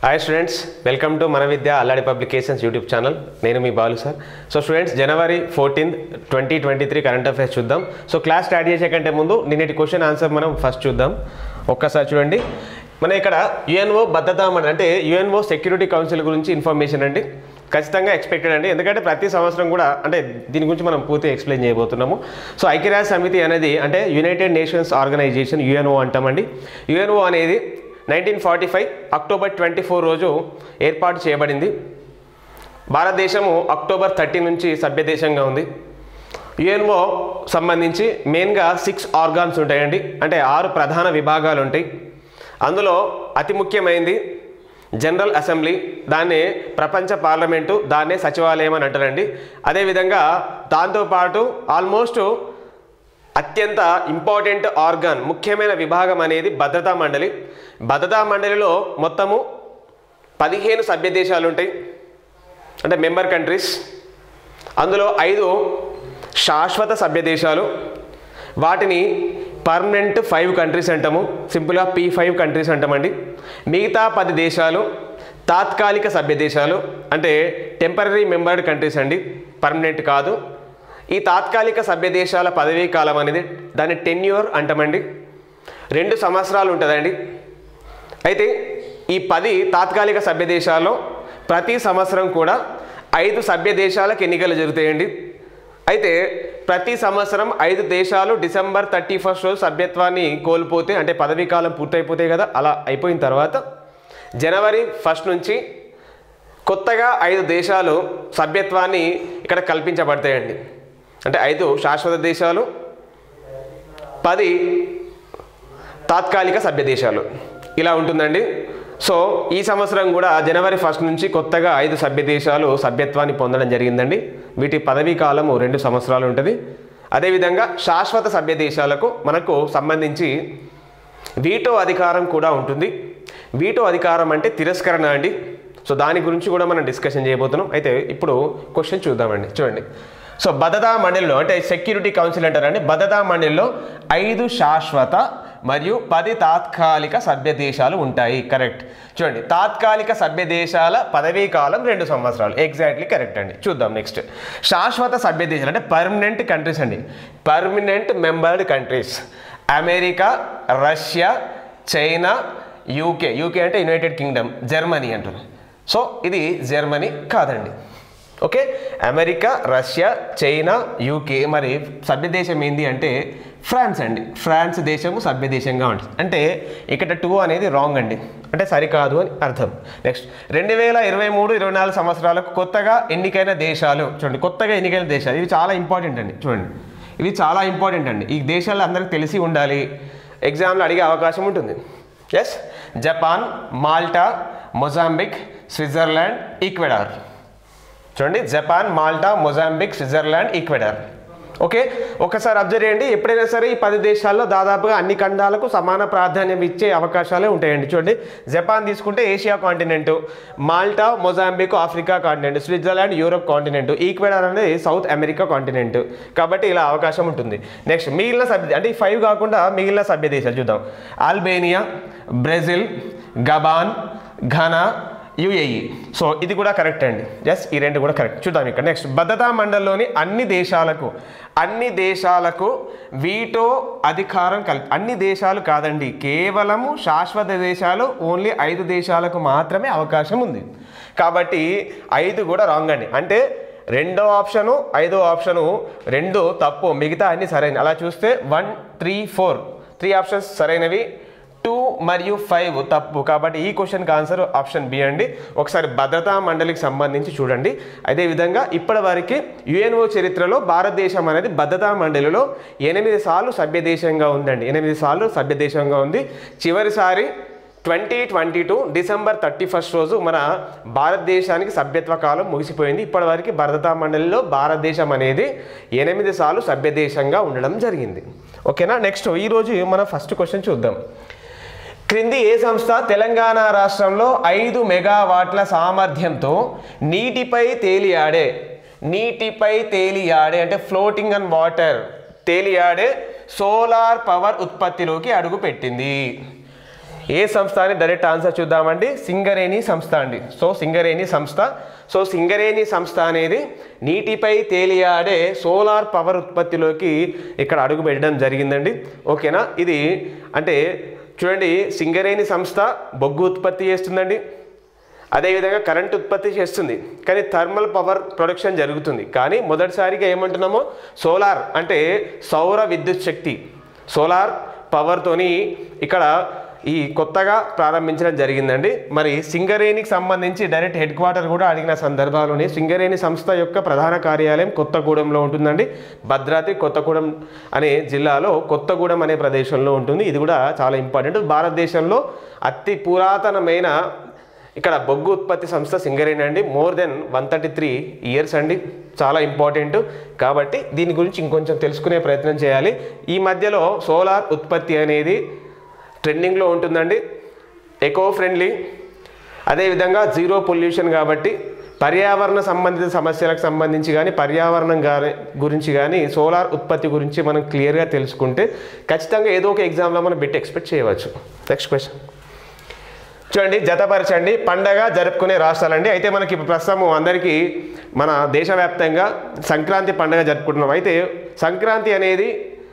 Hi students welcome to మన Vidya Alladi publications YouTube channel నేను మీ Balu sir so students January fourteenth twenty twenty three current affairs చూద్దాం so class start చేసే కంటే ముందు నిన్నటి క్వశ్చన్ ఆన్సర్ మనం ఫస్ట్ చూద్దాం ఒక్కసారి చూడండి మన ఇక్కడ యుఎన్ఓ భద్రతా మండలి అంటే యుఎన్ఓ సెక్యూరిటీ కౌన్సిల్ గురించి ఇన్ఫర్మేషన్ అండి ఖచ్చితంగా ఎక్స్పెక్టెడ్ అండి ఎందుకంటే ప్రతి సంవత్సరం కూడా అంటే దీని గురించి మనం పూర్తిగా ఎక్స్ప్లెయిన్ చేయబోతున్నాము సో ఐక్యరాజ్య సమితి అనేది అంటే యునైటెడ్ నేషన్స్ ఆర్గనైజేషన్ యుఎన్ఓ అంటామండి యుఎన్ఓ అనేది nineteen forty five October twenty four రోజు ఏర్పాటు చేయబడింది భారతదేశము అక్టోబర్ థర్టీ నుంచి సభ్యదేశంగా ఉంది యుఎన్ఓ సంబంధించి మెయిన్గా సిక్స్ ఆర్గాన్స్ ఉంటాయండి అంటే ఆరు ప్రధాన విభాగాలు ఉంటాయి అందులో అతి ముఖ్యమైనది జనరల్ అసెంబ్లీ దాన్ని ప్రపంచ పార్లమెంటు దాన్నే సచివాలయం అని అంటారండి అదేవిధంగా దాంతోపాటు ఆల్మోస్ట్ అత్యంత ఇంపార్టెంట్ ఆర్గాన్ ముఖ్యమైన విభాగం అనేది భద్రతా మండలి భద్రతా మండలిలో మొత్తము పదిహేను సభ్య దేశాలు ఉంటాయి అంటే మెంబర్ కంట్రీస్ అందులో ఐదు శాశ్వత సభ్య దేశాలు వాటిని పర్మనెంట్ ఫైవ్ కంట్రీస్ అంటాము సింపుల్గా పీ ఫైవ్ కంట్రీస్ అంటామండి మిగతా పది దేశాలు తాత్కాలిక సభ్య దేశాలు అంటే టెంపరీ మెంబర్డ్ కంట్రీస్ అండి పర్మనెంట్ కాదు ఈ తాత్కాలిక సభ్య దేశాల పదవీ కాలం అనేది దాన్ని టెన్యూర్ అంటామండి రెండు సంవత్సరాలు ఉంటుందండి అయితే ఈ పది తాత్కాలిక సభ్య దేశాల్లో ప్రతి సంవత్సరం కూడా ఐదు సభ్య దేశాలకు ఎన్నికలు జరుగుతాయండి అయితే ప్రతి సంవత్సరం ఐదు దేశాలు డిసెంబర్ థర్టీ ఫస్ట్ రోజు సభ్యత్వాన్ని కోల్పోతే అంటే పదవీ కాలం పూర్తయిపోతాయి కదా అలా అయిపోయిన తర్వాత జనవరి ఫస్ట్ నుంచి కొత్తగా ఐదు దేశాలు సభ్యత్వాన్ని ఇక్కడ కల్పించబడతాయండి అంటే ఐదు శాశ్వత దేశాలు పది తాత్కాలిక సభ్య దేశాలు ఇలా ఉంటుందండి సో ఈ సంవత్సరం కూడా జనవరి ఫస్ట్ నుంచి కొత్తగా ఐదు సభ్య దేశాలు సభ్యత్వాన్ని పొందడం జరిగిందండి వీటి పదవీ కాలము రెండు సంవత్సరాలు ఉంటుంది అదేవిధంగా శాశ్వత సభ్య దేశాలకు మనకు సంబంధించి వీటో అధికారం కూడా ఉంటుంది వీటో అధికారం అంటే తిరస్కరణ అండి సో దాని గురించి కూడా మనం డిస్కషన్ చేయబోతున్నాం అయితే ఇప్పుడు క్వశ్చన్ చూద్దామండి చూడండి సో భద్రతా మండలిలో అంటే సెక్యూరిటీ కౌన్సిల్ అంటారండి భద్రతా మండలిలో ఐదు శాశ్వత మరియు పది తాత్కాలిక సభ్య దేశాలు ఉంటాయి కరెక్ట్ చూడండి తాత్కాలిక సభ్య దేశాల పదవీ కాలం రెండు సంవత్సరాలు ఎగ్జాక్ట్లీ కరెక్ట్ అండి చూద్దాం నెక్స్ట్ శాశ్వత సభ్య దేశాలు అంటే పర్మనెంట్ కంట్రీస్ అండి permanent membered countries America Russia China UK UK అంటే యునైటెడ్ కింగ్డమ్ జర్మనీ అంటారు సో ఇది జర్మనీ కాదండి okay America Russia China UK మరి సభ్య దేశం ఏంది అంటే ఫ్రాన్స్ అండి ఫ్రాన్స్ దేశము సభ్య దేశంగా ఉంటుంది అంటే ఇక్కడ టూ అనేది రాంగ్ అండి అంటే సరికాదు అని అర్థం నెక్స్ట్ రెండు వేల ఇరవై మూడు ఇరవై నాలుగు సంవత్సరాలకు కొత్తగా ఎన్నికైన దేశాలు చూడండి కొత్తగా ఎన్నికైన దేశాలు ఇవి చాలా ఇంపార్టెంట్ అండి చూడండి ఇవి చాలా ఇంపార్టెంట్ అండి ఈ దేశాలు అందరికి తెలిసి ఉండాలి ఎగ్జామ్లో అడిగే అవకాశం ఉంటుంది yes Japan Malta Mozambique Switzerland Ecuador చూడండి Japan Malta Mozambique Switzerland Ecuador okay ఒకసారి అబ్జర్వ్ చేయండి ఎప్పుడైనా సరే ఈ పది దేశాల్లో దాదాపుగా అన్ని ఖండాలకు సమాన ప్రాధాన్యం ఇచ్చే అవకాశాలే ఉంటాయండి చూడండి జపాన్ తీసుకుంటే Asia continent Malta Mozambique Africa continent Switzerland Europe continent Ecuador అనేది సౌత్ అమెరికా కాంటినెంట్ కాబట్టి ఇలా అవకాశం ఉంటుంది నెక్స్ట్ మిగిలిన సభ్య అంటే ఈ ఫైవ్ కాకుండా మిగిలిన సభ్య దేశాలు చూద్దాం Albania Brazil Gabon Ghana UAE so ఇది కూడా కరెక్ట్ అండి ఎస్ ఈ రెండు కూడా కరెక్ట్ చూద్దాం ఇక్కడ నెక్స్ట్ భద్రతా మండలిలోని అన్ని దేశాలకు అన్ని దేశాలకు వీటో అధికారం కల్ అన్ని దేశాలు కాదండి కేవలము శాశ్వత దేశాలు ఓన్లీ ఐదు దేశాలకు మాత్రమే అవకాశం ఉంది కాబట్టి ఐదు కూడా రాంగ్ అండి అంటే రెండో ఆప్షను ఐదో ఆప్షను రెండు తప్పు మిగతా అన్ని సరైన అలా చూస్తే one three four three options సరైనవి టూ మరియు ఫైవ్ తప్పు కాబట్టి ఈ క్వశ్చన్కి ఆన్సర్ ఆప్షన్ బి అండి ఒకసారి భద్రతా మండలికి సంబంధించి చూడండి అదేవిధంగా ఇప్పటి వరకు యుఎన్ఓ చరిత్రలో భారతదేశం అనేది భద్రతా మండలిలో ఎనిమిది సార్లు సభ్యదేశంగా ఉందండి ఎనిమిది సార్లు సభ్యదేశంగా ఉంది చివరిసారి twenty twenty two December thirty first రోజు మన భారతదేశానికి సభ్యత్వ కాలం ముగిసిపోయింది ఇప్పటివరకు భద్రతా మండలిలో భారతదేశం అనేది ఎనిమిది సార్లు సభ్యదేశంగా ఉండడం జరిగింది ఓకేనా నెక్స్ట్ ఈరోజు మనం ఫస్ట్ క్వశ్చన్ చూద్దాం క్రింది ఏ సంస్థ తెలంగాణ రాష్ట్రంలో ఐదు మెగావాట్ల సామర్థ్యంతో నీటిపై తేలియాడే నీటిపై తేలియాడే అంటే ఫ్లోటింగ్ అండ్ వాటర్ తేలియాడే సోలార్ పవర్ ఉత్పత్తిలోకి అడుగు పెట్టింది ఏ సంస్థ అని డైరెక్ట్ ఆన్సర్ చూద్దామండి సింగరేణి సంస్థ అండి సో సింగరేణి సంస్థ సో సింగరేణి సంస్థ అనేది నీటిపై తేలియాడే సోలార్ పవర్ ఉత్పత్తిలోకి ఇక్కడ అడుగు పెట్టడం జరిగిందండి ఓకేనా ఇది అంటే చూడండి సింగరేణి సంస్థ బొగ్గు ఉత్పత్తి చేస్తుందండి అదేవిధంగా కరెంట్ ఉత్పత్తి చేస్తుంది కానీ థర్మల్ పవర్ ప్రొడక్షన్ జరుగుతుంది కానీ మొదటిసారిగా ఏమంటున్నామో సోలార్ అంటే సౌర విద్యుత్ శక్తి సోలార్ పవర్తోని ఇక్కడ ఈ కొత్తగా ప్రారంభించడం జరిగిందండి మరి సింగరేణికి సంబంధించి డైరెక్ట్ హెడ్ క్వార్టర్ కూడా అడిగిన సందర్భాల్లోని సింగరేణి సంస్థ యొక్క ప్రధాన కార్యాలయం కొత్తగూడెంలో ఉంటుందండి భద్రాద్రి కొత్తగూడెం అనే జిల్లాలో కొత్తగూడెం అనే ప్రదేశంలో ఉంటుంది ఇది కూడా చాలా ఇంపార్టెంట్ భారతదేశంలో అతి పురాతనమైన ఇక్కడ బొగ్గు ఉత్పత్తి సంస్థ సింగరేణి అండి more than one thirty three years అండి చాలా ఇంపార్టెంట్ కాబట్టి దీని గురించి ఇంకొంచెం తెలుసుకునే ప్రయత్నం చేయాలి ఈ మధ్యలో సోలార్ ఉత్పత్తి అనేది ట్రెండింగ్లో ఉంటుందండి ఎకో ఫ్రెండ్లీ అదేవిధంగా జీరో పొల్యూషన్ కాబట్టి పర్యావరణ సంబంధిత సమస్యలకు సంబంధించి కానీ పర్యావరణం గాని గురించి కానీ సోలార్ ఉత్పత్తి గురించి మనం క్లియర్గా తెలుసుకుంటే ఖచ్చితంగా ఏదో ఒక ఎగ్జామ్లో మనం బిట్ ఎక్స్పెక్ట్ చేయవచ్చు నెక్స్ట్ క్వశ్చన్ చూడండి జతపరచండి పండగ జరుపుకునే రాష్ట్రాలండి అయితే మనకి ఇప్పుడు ప్రస్తుతం అందరికీ మన దేశవ్యాప్తంగా సంక్రాంతి పండగ జరుపుకుంటున్నాం అయితే సంక్రాంతి అనేది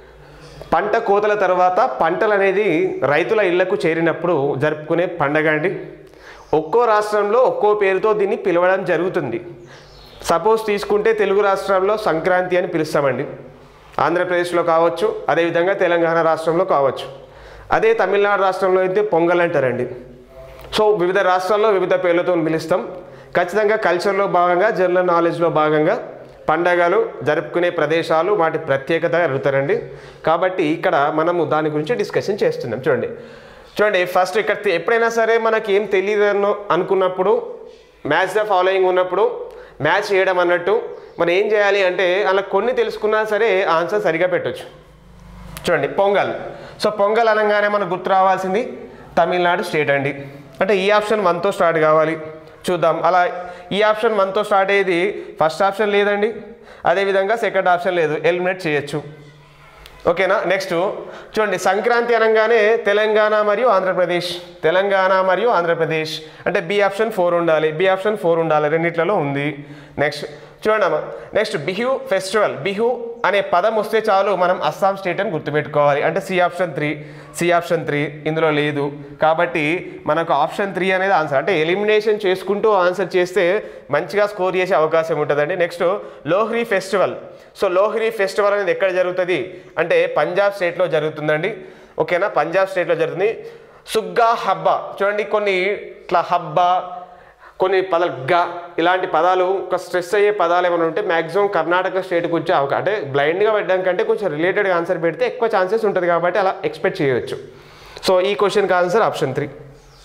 పంట కోతల తర్వాత పంటలు అనేది రైతుల ఇళ్లకు చేరినప్పుడు జరుపుకునే పండగ అండి ఒక్కో రాష్ట్రంలో ఒక్కో పేరుతో దీన్ని పిలవడం జరుగుతుంది సపోజ్ తీసుకుంటే తెలుగు రాష్ట్రాల్లో సంక్రాంతి అని పిలుస్తామండి ఆంధ్రప్రదేశ్లో కావచ్చు అదేవిధంగా తెలంగాణ రాష్ట్రంలో కావచ్చు అదే తమిళనాడు రాష్ట్రంలో అయితే పొంగల్ అంటారండి సో వివిధ రాష్ట్రాల్లో వివిధ పేర్లతో పిలుస్తాం ఖచ్చితంగా కల్చర్లో భాగంగా జనరల్ నాలెడ్జ్లో భాగంగా పండగలు జరుపుకునే ప్రదేశాలు వాటి ప్రత్యేకత అడుగుతారండి కాబట్టి ఇక్కడ మనము దాని గురించి డిస్కషన్ చేస్తున్నాం చూడండి చూడండి ఫస్ట్ ఇక్కడ తె- ఎప్పుడైనా సరే మనకి ఏం తెలియదు అనుకున్నప్పుడు మ్యాచ్ ద ఫాలోయింగ్ ఉన్నప్పుడు మ్యాచ్ చేయడం అన్నట్టు మనం ఏం చేయాలి అంటే అలా కొన్ని తెలుసుకున్నా సరే ఆన్సర్ సరిగా పెట్టొచ్చు చూడండి పొంగల్ సో పొంగల్ అనగానే మనకు గుర్తు రావాల్సింది తమిళనాడు స్టేట్ అండి అంటే ఈ ఆప్షన్ వన్తో స్టార్ట్ కావాలి చూద్దాం అలా ఈ ఆప్షన్ వన్తో స్టార్ట్ అయ్యేది ఫస్ట్ ఆప్షన్ లేదండి అదేవిధంగా సెకండ్ ఆప్షన్ లేదు ఎలిమినేట్ చేయొచ్చు ఓకేనా నెక్స్ట్ చూడండి సంక్రాంతి అనగానే తెలంగాణ మరియు ఆంధ్రప్రదేశ్ తెలంగాణ మరియు ఆంధ్రప్రదేశ్ అంటే బి ఆప్షన్ ఫోర్ ఉండాలి బి ఆప్షన్ ఫోర్ ఉండాలి రెండిట్లలో ఉంది నెక్స్ట్ చూడండి అమ్మా నెక్స్ట్ బిహు ఫెస్టివల్ బిహు అనే పదం వస్తే చాలు మనం అస్సాం స్టేట్ అని గుర్తుపెట్టుకోవాలి అంటే C option three C option three ఇందులో లేదు కాబట్టి మనకు ఆప్షన్ త్రీ అనేది ఆన్సర్ అంటే ఎలిమినేషన్ చేసుకుంటూ ఆన్సర్ చేస్తే మంచిగా స్కోర్ చేసే అవకాశం ఉంటుందండి next Lohri festival so Lohri festival అనేది ఎక్కడ జరుగుతుంది అంటే పంజాబ్ స్టేట్లో జరుగుతుందండి ఓకేనా పంజాబ్ స్టేట్లో జరుగుతుంది సుగ్గా హబ్బా చూడండి కొన్ని ఇట్లా హబ్బా కొన్ని పదాలు గ ఇలాంటి పదాలు ఒక స్ట్రెస్ అయ్యే పదాలు ఏమైనా ఉంటే మ్యాక్సిమం కర్ణాటక స్టేట్కి వచ్చే అవకాశం అంటే బ్లైండ్గా పెట్టడం కంటే కొంచెం రిలేటెడ్గా ఆన్సర్ పెడితే ఎక్కువ ఛాన్సెస్ ఉంటుంది కాబట్టి అలా ఎక్స్పెక్ట్ చేయవచ్చు సో ఈ క్వశ్చన్కి ఆన్సర్ ఆప్షన్ త్రీ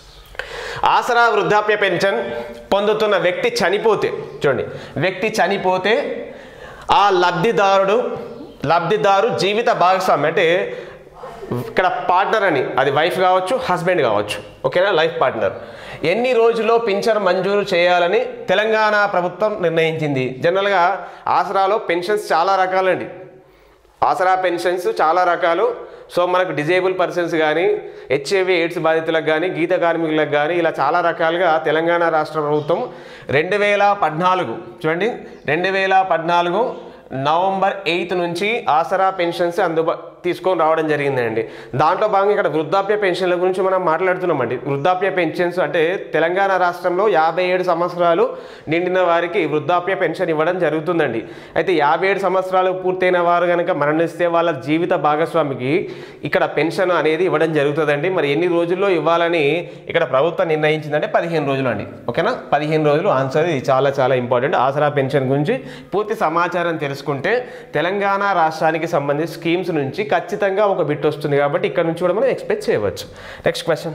ఆసరా వృద్ధాప్య పెన్షన్ పొందుతున్న వ్యక్తి చనిపోతే చూడండి వ్యక్తి చనిపోతే ఆ లబ్ధిదారుడు లబ్ధిదారు జీవిత భాగస్వామి అంటే ఇక్కడ పార్ట్నర్ అని అది వైఫ్ కావచ్చు హస్బెండ్ కావచ్చు ఓకేనా లైఫ్ పార్ట్నర్ ఎన్ని రోజుల్లో పింఛన్ మంజూరు చేయాలని తెలంగాణ ప్రభుత్వం నిర్ణయించింది జనరల్గా ఆసరాలో పెన్షన్స్ చాలా రకాలండి ఆసరా పెన్షన్స్ చాలా రకాలు సో మనకు డిజేబుల్ పర్సన్స్ కానీ హెచ్ఐవి ఎయిడ్స్ బాధితులకు కానీ గీత కార్మికులకు కానీ ఇలా చాలా రకాలుగా తెలంగాణ రాష్ట్ర ప్రభుత్వం రెండు వేల పద్నాలుగు చూడండి రెండు వేల పద్నాలుగు నవంబర్ ఎయిత్ నుంచి ఆసరా పెన్షన్స్ అందుబా తీసుకొని రావడం జరిగిందండి దాంట్లో భాగంగా ఇక్కడ వృద్ధాప్య పెన్షన్ల గురించి మనం మాట్లాడుతున్నామండి వృద్ధాప్య పెన్షన్స్ అంటే తెలంగాణ రాష్ట్రంలో యాభై ఏడు సంవత్సరాలు నిండిన వారికి వృద్ధాప్య పెన్షన్ ఇవ్వడం జరుగుతుందండి అయితే యాభై ఏడు సంవత్సరాలు పూర్తయిన వారు కనుక మరణిస్తే వాళ్ళ జీవిత భాగస్వామికి ఇక్కడ పెన్షన్ అనేది ఇవ్వడం జరుగుతుందండి మరి ఎన్ని రోజుల్లో ఇవ్వాలని ఇక్కడ ప్రభుత్వం నిర్ణయించిందంటే పదిహేను రోజులు అండి ఓకేనా పదిహేను రోజులు ఆన్సర్ ఇది చాలా చాలా ఇంపార్టెంట్ ఆసరా పెన్షన్ గురించి పూర్తి సమాచారం తెలుసుకుంటే తెలంగాణ రాష్ట్రానికి సంబంధించి స్కీమ్స్ నుంచి ఖచ్చితంగా ఒక బిట్ వస్తుంది కాబట్టి ఇక్కడ నుంచి కూడా మనం ఎక్స్పెక్ట్ చేయవచ్చు నెక్స్ట్ క్వశ్చన్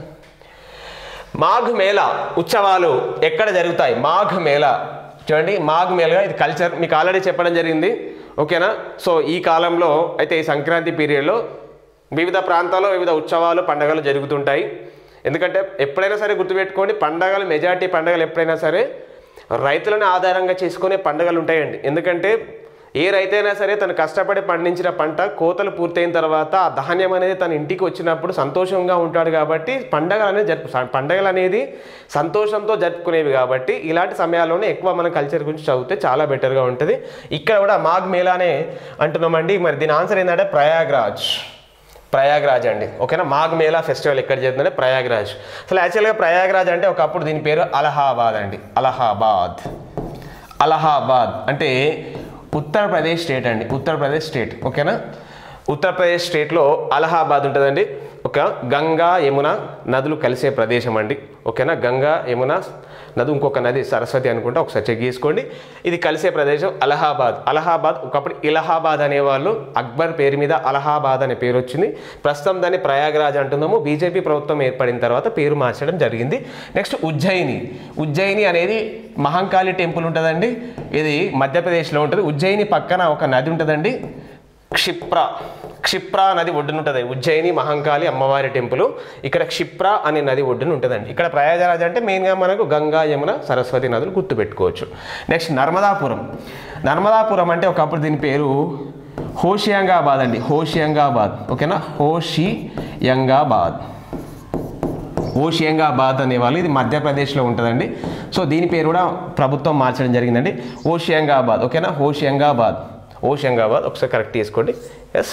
మాఘ్ మేళా ఉత్సవాలు ఎక్కడ జరుగుతాయి మాఘ్ మేళా చూడండి మాఘ్ మేళా ఇది కల్చర్ మీకు ఆల్రెడీ చెప్పడం జరిగింది ఓకేనా సో ఈ కాలంలో అయితే ఈ సంక్రాంతి పీరియడ్లో వివిధ ప్రాంతాల్లో వివిధ ఉత్సవాలు పండుగలు జరుగుతుంటాయి ఎందుకంటే ఎప్పుడైనా సరే గుర్తుపెట్టుకోండి పండగలు మెజారిటీ పండుగలు ఎప్పుడైనా సరే రైతులను ఆధారంగా చేసుకునే పండుగలు ఉంటాయండి ఎందుకంటే ఏ రైతైనా సరే తను కష్టపడి పండించిన పంట కోతలు పూర్తయిన తర్వాత ఆ ధాన్యం అనేది తన ఇంటికి వచ్చినప్పుడు సంతోషంగా ఉంటాడు కాబట్టి పండగలు అనేది జరుపు పండగలు అనేది సంతోషంతో జరుపుకునేవి కాబట్టి ఇలాంటి సమయాల్లోనే ఎక్కువ మన కల్చర్ గురించి చదివితే చాలా బెటర్గా ఉంటుంది ఇక్కడ కూడా మాఘ్ మేళానే అంటున్నామండి మరి దీని ఆన్సర్ ఏంటంటే ప్రయాగ్రాజ్ ప్రయాగ్రాజ్ అండి ఓకేనా మాఘ్ మేళా ఫెస్టివల్ ఎక్కడ జరుగుతుందంటే ప్రయాగ్రాజ్ అసలు యాక్చువల్గా ప్రయాగ్రాజ్ అంటే ఒకప్పుడు దీని పేరు అలహాబాద్ అండి అలహాబాద్ అలహాబాద్ అంటే ఉత్తరప్రదేశ్ స్టేట్ అండి ఉత్తరప్రదేశ్ స్టేట్ ఓకేనా ఉత్తరప్రదేశ్ స్టేట్లో అలహాబాద్ ఉంటుందండి ఒక గంగా యమున నదులు కలిసే ప్రదేశం అండి ఓకేనా గంగా యమున నది ఇంకొక నది సరస్వతి అనుకుంటా ఒకసారి చెక్ చేసుకోండి ఇది కలిసే ప్రదేశం అలహాబాద్ అలహాబాద్ ఒకప్పుడు ఇలహాబాద్ అనేవాళ్ళు అక్బర్ పేరు మీద అలహాబాద్ అనే పేరు వచ్చింది ప్రస్తుతం దాన్ని ప్రయాగరాజ్ అంటున్నాము బీజేపీ ప్రభుత్వం ఏర్పడిన తర్వాత పేరు మార్చడం జరిగింది నెక్స్ట్ ఉజ్జయిని ఉజ్జయిని అనేది మహంకాళి టెంపుల్ ఉంటుందండి ఇది మధ్యప్రదేశ్లో ఉంటుంది ఉజ్జయిని పక్కన ఒక నది ఉంటుందండి క్షిప్ర క్షిప్ర నది ఒడ్డున ఉంటుంది ఉజ్జయిని మహంకాళి అమ్మవారి టెంపుల్ ఇక్కడ క్షిప్ర అనే నది ఒడ్డున ఉంటుందండి ఇక్కడ ప్రయాగరాజ్ అంటే మెయిన్గా మనకు గంగా యమున సరస్వతి నదులు గుర్తుపెట్టుకోవచ్చు నెక్స్ట్ నర్మదాపురం నర్మదాపురం అంటే ఒకప్పుడు దీని పేరు హోషియంగాబాద్ అండి హోషియంగాబాద్ ఓకేనా హోషియంగాబాద్ ఓషియంగాబాద్ అనేవాళ్ళు ఇది మధ్యప్రదేశ్లో ఉంటుందండి సో దీని పేరు కూడా ప్రభుత్వం మార్చడం జరిగిందండి ఓషియంగాబాద్ ఓకేనా హోషియంగాబాద్ ఓషియంగాబాద్ ఒకసారి కరెక్ట్ చేసుకోండి ఎస్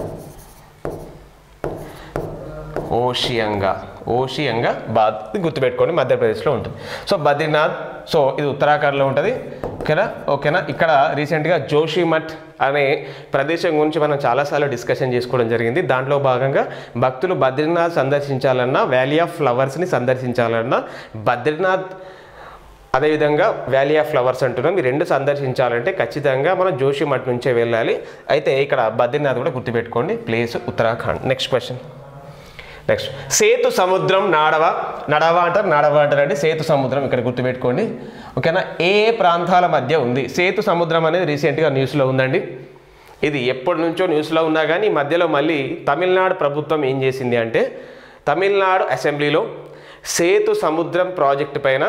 ఓషియంగా ఓషియంగా బాద్ ఇది గుర్తుపెట్టుకోండి మధ్యప్రదేశ్లో ఉంటుంది సో బద్రీనాథ్ సో ఇది ఉత్తరాఖండ్లో ఉంటుంది ఓకేనా ఓకేనా ఇక్కడ రీసెంట్గా జోషిమఠ్ అనే ప్రదేశం గురించి మనం చాలాసార్లు డిస్కషన్ చేసుకోవడం జరిగింది దాంట్లో భాగంగా భక్తులు బద్రీనాథ్ సందర్శించాలన్నా వ్యాలీ ఆఫ్ ఫ్లవర్స్ని సందర్శించాలన్నా బద్రీనాథ్ అదేవిధంగా వ్యాలీ ఆఫ్ ఫ్లవర్స్ అంటున్నాం ఈ రెండు సందర్శించాలంటే ఖచ్చితంగా మనం జోషిమఠ్ నుంచే వెళ్ళాలి అయితే ఇక్కడ బద్రీనాథ్ కూడా గుర్తుపెట్టుకోండి place Uttarakhand next question next Sethusamudram నాడవ నడవ అంటారు నడవ అంటారండి సేతు సముద్రం ఇక్కడ గుర్తుపెట్టుకోండి ఓకేనా ఏ ఏ ప్రాంతాల మధ్య ఉంది సేతు సముద్రం అనేది రీసెంట్గా న్యూస్లో ఉందండి ఇది ఎప్పటి నుంచో న్యూస్లో ఉన్నా కానీ ఈ మధ్యలో మళ్ళీ తమిళనాడు ప్రభుత్వం ఏం చేసింది అంటే తమిళనాడు అసెంబ్లీలో సేతు సముద్రం ప్రాజెక్టు పైన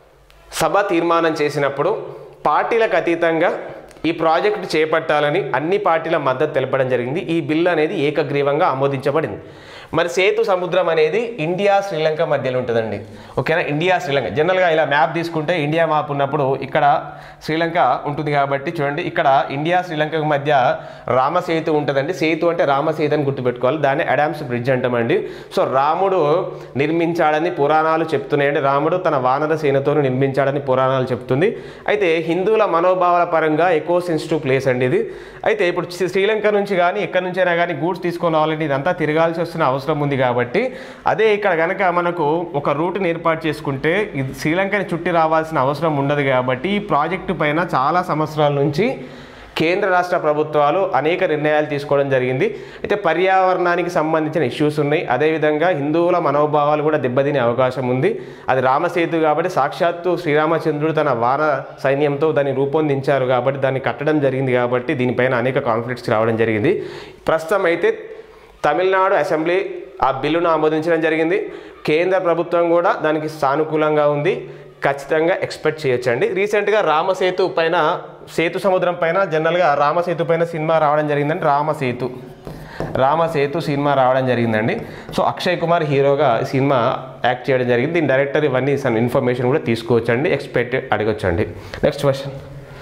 సభ తీర్మానం చేసినప్పుడు పార్టీలకు అతీతంగా ఈ ప్రాజెక్టు చేపట్టాలని అన్ని పార్టీల మద్దతు తెలపడం జరిగింది ఈ బిల్లు అనేది ఏకగ్రీవంగా ఆమోదించబడింది మరి సేతు సముద్రం అనేది ఇండియా శ్రీలంక మధ్యలో ఉంటుందండి ఓకేనా ఇండియా శ్రీలంక జనరల్గా ఇలా మ్యాప్ తీసుకుంటే ఇండియా మ్యాప్ ఉన్నప్పుడు ఇక్కడ శ్రీలంక ఉంటుంది కాబట్టి చూడండి ఇక్కడ ఇండియా శ్రీలంక మధ్య రామసేతు ఉంటుందండి సేతు అంటే రామసేతు అని గుర్తుపెట్టుకోవాలి దాన్ని అడామ్స్ బ్రిడ్జ్ అంటామండి సో రాముడు నిర్మించాడని పురాణాలు చెప్తున్నాయండి రాముడు తన వానర సేనతో నిర్మించాడని పురాణాలు చెప్తుంది అయితే హిందువుల మనోభావాల పరంగా ఎకో సెన్సిటివ్ ప్లేస్ అండి ఇది అయితే ఇప్పుడు శ్రీ- శ్రీలంక నుంచి కానీ ఎక్కడి నుంచైనా కానీ గూడ్స్ తీసుకొని రావాలంటే ఇదంతా తిరగాల్సి వస్తున్న అవసరం ఉంది కాబట్టి అదే ఇక్కడ కనుక మనకు ఒక రూట్ని ఏర్పాటు చేసుకుంటే ఇది శ్రీలంకని చుట్టి రావాల్సిన అవసరం ఉండదు కాబట్టి ఈ ప్రాజెక్టు పైన చాలా సంవత్సరాల నుంచి కేంద్ర రాష్ట్ర ప్రభుత్వాలు అనేక నిర్ణయాలు తీసుకోవడం జరిగింది అయితే పర్యావరణానికి సంబంధించిన ఇష్యూస్ ఉన్నాయి అదేవిధంగా హిందువుల మనోభావాలు కూడా దెబ్బతినే అవకాశం ఉంది అది రామసేతు కాబట్టి సాక్షాత్తు శ్రీరామచంద్రుడు తన వాన సైన్యంతో దాన్ని రూపొందించారు కాబట్టి దాన్ని కట్టడం జరిగింది కాబట్టి దీనిపైన అనేక కాన్ఫ్లిక్ట్స్ రావడం జరిగింది ప్రస్తుతం అయితే తమిళనాడు అసెంబ్లీ ఆ బిల్లును ఆమోదించడం జరిగింది కేంద్ర ప్రభుత్వం కూడా దానికి సానుకూలంగా ఉంది ఖచ్చితంగా ఎక్స్పెక్ట్ చేయొచ్చండి రీసెంట్గా రామసేతు పైన సేతు సముద్రం పైన జనరల్గా రామసేతు పైన సినిమా రావడం జరిగిందండి రామసేతు రామసేతు సినిమా రావడం జరిగిందండి సో అక్షయ్ కుమార్ హీరోగా ఈ సినిమా యాక్ట్ చేయడం జరిగింది దీని డైరెక్టర్ ఇవన్నీ సమ్ ఇన్ఫర్మేషన్ కూడా తీసుకోవచ్చండి ఎక్స్పెక్ట్ అడగొచ్చండి నెక్స్ట్ క్వశ్చన్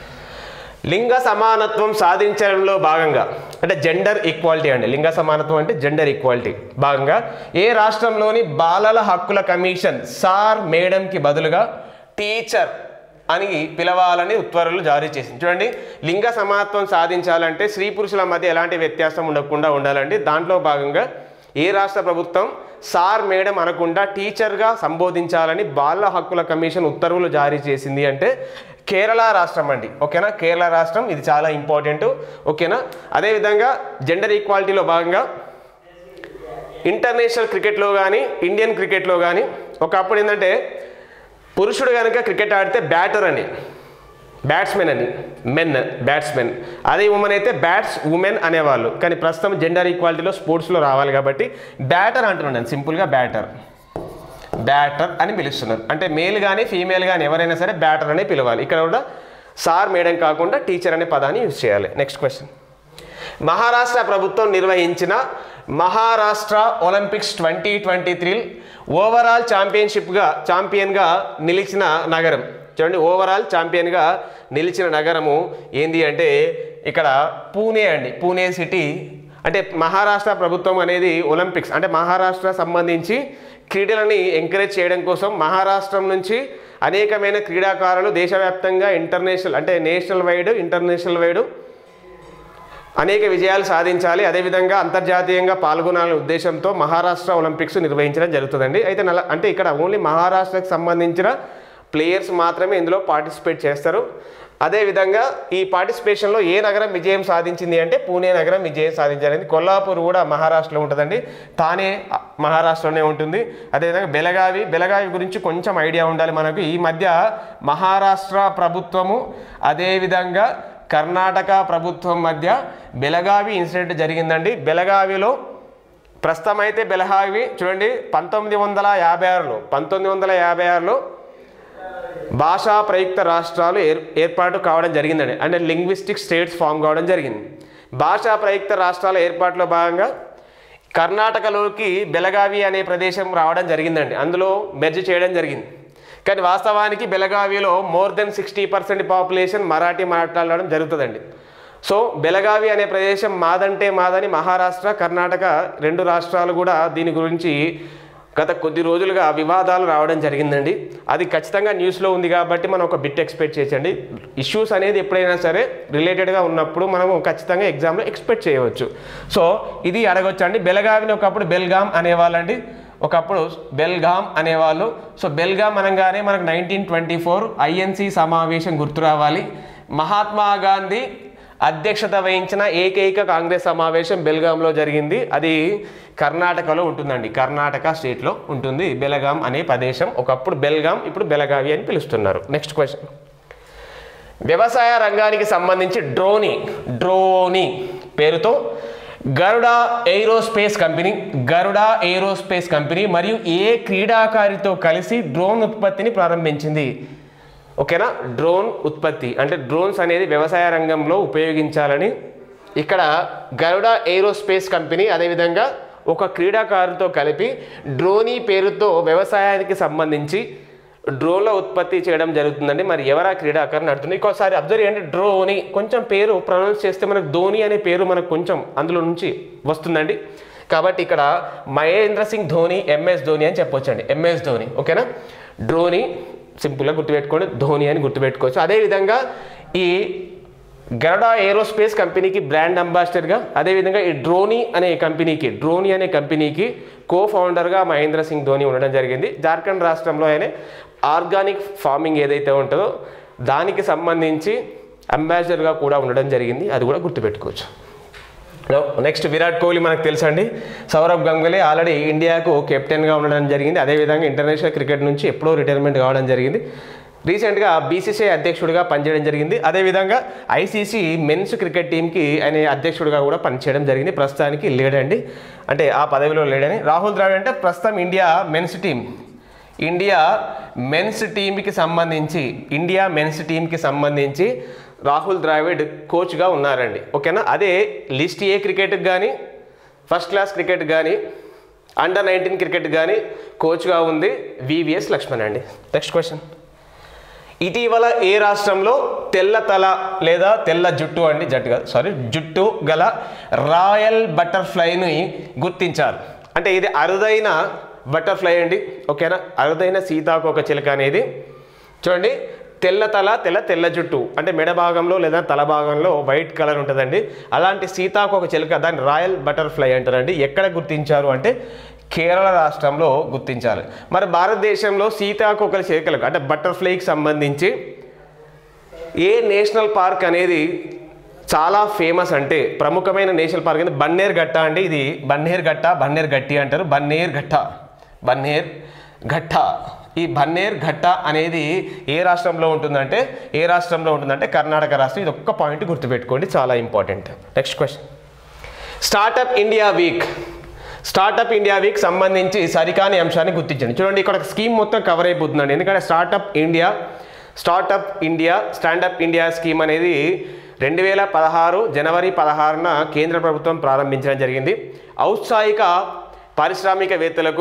లింగ సమానత్వం సాధించడంలో భాగంగా అంటే జెండర్ ఈక్వాలిటీ అండి లింగ సమానత్వం అంటే జెండర్ ఈక్వాలిటీ భాగంగా ఏ రాష్ట్రంలోని బాలల హక్కుల కమిషన్ సార్ మేడంకి బదులుగా టీచర్ అని పిలవాలని ఉత్తర్వులు జారీ చేసింది చూడండి లింగ సమానత్వం సాధించాలంటే స్త్రీ పురుషుల మధ్య ఎలాంటి వ్యత్యాసం ఉండకుండా ఉండాలండి దాంట్లో భాగంగా ఏ రాష్ట్ర ప్రభుత్వం సార్ మేడం అనకుండా టీచర్గా సంబోధించాలని బాల హక్కుల కమిషన్ ఉత్తర్వులు జారీ చేసింది అంటే కేరళ రాష్ట్రం అండి ఓకేనా కేరళ రాష్ట్రం ఇది చాలా ఇంపార్టెంట్ ఓకేనా అదేవిధంగా జెండర్ ఈక్వాలిటీలో భాగంగా ఇంటర్నేషనల్ క్రికెట్లో కానీ ఇండియన్ క్రికెట్లో కానీ ఒకప్పుడు ఏంటంటే పురుషుడు కనుక క్రికెట్ ఆడితే బ్యాటర్ అని బ్యాట్స్మెన్ అని మెన్ బ్యాట్స్మెన్ అదే ఉమెన్ అయితే బ్యాట్స్ ఉమెన్ అనేవాళ్ళు కానీ ప్రస్తుతం జెండర్ ఈక్వాలిటీలో స్పోర్ట్స్లో రావాలి కాబట్టి బ్యాటర్ అంటున్నాను సింపుల్గా బ్యాటర్ బ్యాటర్ అని పిలుస్తున్నారు అంటే మేల్ కానీ ఫీమేల్ కానీ ఎవరైనా సరే బ్యాటర్ అనే పిలవాలి ఇక్కడ కూడా సార్ మేడం కాకుండా టీచర్ అనే పదాన్ని యూజ్ చేయాలి నెక్స్ట్ క్వశ్చన్ మహారాష్ట్ర ప్రభుత్వం నిర్వహించిన Maharashtra Olympics twenty twenty three overall ఛాంపియన్షిప్గా ఛాంపియన్గా నిలిచిన నగరం చూడండి ఓవరాల్ ఛాంపియన్గా నిలిచిన నగరము ఏంది అంటే ఇక్కడ పూణే అండి పూణే సిటీ అంటే మహారాష్ట్ర ప్రభుత్వం అనేది ఒలింపిక్స్ అంటే మహారాష్ట్ర సంబంధించి క్రీడలని ఎంకరేజ్ చేయడం కోసం మహారాష్ట్రం నుంచి అనేకమైన క్రీడాకారులు దేశవ్యాప్తంగా ఇంటర్నేషనల్ అంటే నేషనల్ వైడ్ ఇంటర్నేషనల్ వైడ్ అనేక విజయాలు సాధించాలి అదేవిధంగా అంతర్జాతీయంగా పాల్గొనాలనే ఉద్దేశంతో మహారాష్ట్ర ఒలింపిక్స్ నిర్వహించడం జరుగుతుందండి అయితే నల్ల అంటే ఇక్కడ ఓన్లీ మహారాష్ట్రకు సంబంధించిన ప్లేయర్స్ మాత్రమే ఇందులో పార్టిసిపేట్ చేస్తారు అదేవిధంగా ఈ పార్టిసిపేషన్లో ఏ నగరం విజయం సాధించింది అంటే పూణే నగరం విజయం సాధించాలి కొల్లాపూర్ కూడా మహారాష్ట్రలో ఉంటుందండి తానే మహారాష్ట్రలోనే ఉంటుంది అదేవిధంగా బెలగావి బెలగావి గురించి కొంచెం ఐడియా ఉండాలి మనకు ఈ మధ్య మహారాష్ట్ర ప్రభుత్వము అదేవిధంగా కర్ణాటక ప్రభుత్వం మధ్య బెలగావి ఇన్సిడెంట్ జరిగిందండి బెలగావిలో ప్రస్తుతం అయితే బెలగావి చూడండి పంతొమ్మిది వందల యాభై ఆరులో పంతొమ్మిది వందల యాభై ఆరులో భాషా ప్రయుక్త రాష్ట్రాలు ఏర్ ఏర్పాటు కావడం జరిగిందండి అంటే లింగ్విస్టిక్ స్టేట్స్ ఫామ్ కావడం జరిగింది భాషా ప్రయుక్త రాష్ట్రాల ఏర్పాటులో భాగంగా కర్ణాటకలోకి బెలగావి అనే ప్రదేశం రావడం జరిగిందండి అందులో మెర్జ్ చేయడం జరిగింది కానీ వాస్తవానికి బెలగావిలో more than sixty percent population Marathi మాట్లాడడం జరుగుతుందండి సో బెలగావి అనే ప్రదేశం మాదంటే మాదని మహారాష్ట్ర కర్ణాటక రెండు రాష్ట్రాలు కూడా దీని గురించి గత కొద్ది రోజులుగా వివాదాలు రావడం జరిగిందండి అది ఖచ్చితంగా న్యూస్లో ఉంది కాబట్టి మనం ఒక బిట్ ఎక్స్పెక్ట్ చేయొచ్చండి ఇష్యూస్ అనేది ఎప్పుడైనా సరే రిలేటెడ్గా ఉన్నప్పుడు మనము ఖచ్చితంగా ఎగ్జామ్లో ఎక్స్పెక్ట్ చేయవచ్చు సో ఇది అడగొచ్చు అండి బెలగావిని ఒకప్పుడు బెల్గాం అనేవాళ్ళండి ఒకప్పుడు బెల్గాం అనేవాళ్ళు సో బెల్గాం అనగానే మనకు నైన్టీన్ ట్వంటీ ఫోర్ ఐఎన్సి సమావేశం గుర్తు రావాలి మహాత్మా గాంధీ అధ్యక్షత వహించిన ఏకైక కాంగ్రెస్ సమావేశం బెల్గాంలో జరిగింది అది కర్ణాటకలో ఉంటుందండి కర్ణాటక స్టేట్లో ఉంటుంది బెలగాం అనే ప్రదేశం ఒకప్పుడు బెల్గాం ఇప్పుడు బెలగావి అని పిలుస్తున్నారు నెక్స్ట్ క్వశ్చన్ వ్యవసాయ రంగానికి సంబంధించి డ్రోని డ్రోని పేరుతో Garuda aerospace company Garuda aerospace company మరియు ఏ క్రీడాకారితో కలిసి డ్రోన్ ఉత్పత్తిని ప్రారంభించింది ఓకేనా డ్రోన్ ఉత్పత్తి అంటే డ్రోన్స్ అనేది వ్యవసాయ రంగంలో ఉపయోగించాలని ఇక్కడ గరుడా ఏరోస్పేస్ కంపెనీ అదేవిధంగా ఒక క్రీడాకారుతో కలిపి డ్రోనీ పేరుతో వ్యవసాయానికి సంబంధించి డ్రోన్ల ఉత్పత్తి చేయడం జరుగుతుందండి మరి ఎవరా క్రీడాకారుని నడుతుంది ఇంకోసారి అబ్జర్వ్ చేయండి డ్రోని కొంచెం పేరు ప్రొనౌన్స్ చేస్తే మనకు ధోని అనే పేరు మనకు కొంచెం అందులో నుంచి వస్తుందండి కాబట్టి ఇక్కడ మహేంద్ర సింగ్ ధోని ఎంఎస్ ధోని అని చెప్పొచ్చండి ఎంఎస్ ధోని ఓకేనా డ్రోని సింపుల్గా గుర్తుపెట్టుకోండి ధోని అని గుర్తుపెట్టుకోవచ్చు అదేవిధంగా ఈ గరుడా ఏరోస్పేస్ కంపెనీకి బ్రాండ్ అంబాసిడర్గా అదేవిధంగా ఈ డ్రోనీ అనే కంపెనీకి డ్రోనీ అనే కంపెనీకి కో ఫౌండర్గా మహేంద్ర సింగ్ ధోని ఉండడం జరిగింది జార్ఖండ్ రాష్ట్రంలో ఆయన ఆర్గానిక్ ఫార్మింగ్ ఏదైతే ఉంటుందో దానికి సంబంధించి అంబాసిడర్గా కూడా ఉండడం జరిగింది అది కూడా గుర్తుపెట్టుకోవచ్చు నెక్స్ట్ విరాట్ కోహ్లీ మనకు తెలుసండి సౌరవ్ గంగులీ ఆల్రెడీ ఇండియాకు కెప్టెన్గా ఉండడం జరిగింది అదేవిధంగా ఇంటర్నేషనల్ క్రికెట్ నుంచి ఎప్పుడో రిటైర్మెంట్ కావడం జరిగింది రీసెంట్గా బీసీసీఐ అధ్యక్షుడిగా పనిచేయడం జరిగింది అదేవిధంగా ఐసీసీ మెన్స్ క్రికెట్ టీంకి ఆయన అధ్యక్షుడిగా కూడా పనిచేయడం జరిగింది ప్రస్తుతానికి లేడండి అంటే ఆ పదవిలో లేడని రాహుల్ ద్రావిడ్ అంటే ప్రస్తుతం India men's team India men's టీంకి సంబంధించి ఇండియా మెన్స్ టీంకి సంబంధించి రాహుల్ ద్రావిడ్ కోచ్గా ఉన్నారండి ఓకేనా అదే లిస్ట్ ఏ క్రికెట్కి కానీ ఫస్ట్ క్లాస్ క్రికెట్ కానీ అండర్ నైన్టీన్ క్రికెట్ కానీ కోచ్గా ఉంది వివిఎస్ లక్ష్మణ్ అండి నెక్స్ట్ క్వశ్చన్ ఇటీవల ఏ రాష్ట్రంలో తెల్ల తల లేదా తెల్ల జుట్టు అండి జట్టు కాదు సారీ జుట్టు గల రాయల్ బటర్ఫ్లైని గుర్తించారు అంటే ఇది అరుదైన బటర్ఫ్లై అండి ఓకేనా అరుదైన సీతాకోక చిలుక అనేది చూడండి తెల్ల తల తెల్ల తెల్ల జుట్టు అంటే మెడ భాగంలో లేదా తల భాగంలో వైట్ కలర్ ఉంటుందండి అలాంటి సీతాకోక చిలుక దాన్ని రాయల్ బటర్ఫ్లై అంటారండి ఎక్కడ గుర్తించారు అంటే కేరళ రాష్ట్రంలో గుర్తించాలి మరి భారతదేశంలో సీతాకోకల చిలుకలకు అంటే బటర్ఫ్లైకి సంబంధించి ఏ నేషనల్ పార్క్ అనేది చాలా ఫేమస్ అంటే ప్రముఖమైన నేషనల్ పార్క్ అంటే బన్నేర్ గట్ట అండి ఇది బన్నేర్ గట్ట బన్నేర్ గట్టి అంటారు బన్నేర్ గట్ట బన్నేర్ ఘట్ట ఈ బన్నేర్ ఘట్ట అనేది ఏ రాష్ట్రంలో ఉంటుందంటే ఏ రాష్ట్రంలో ఉంటుందంటే కర్ణాటక రాష్ట్రం ఇది ఒక్క పాయింట్ గుర్తుపెట్టుకోండి చాలా important next question startup India week startup India week సంబంధించి సరికాని అంశాన్ని గుర్తించండి చూడండి ఇక్కడ స్కీమ్ మొత్తం కవర్ అయిపోతుందండి ఎందుకంటే startup India startup India standup India scheme అనేది రెండు వేల పదహారు జనవరి పదహారున కేంద్ర ప్రభుత్వం ప్రారంభించడం జరిగింది ఔత్సాహిక పారిశ్రామికవేత్తలకు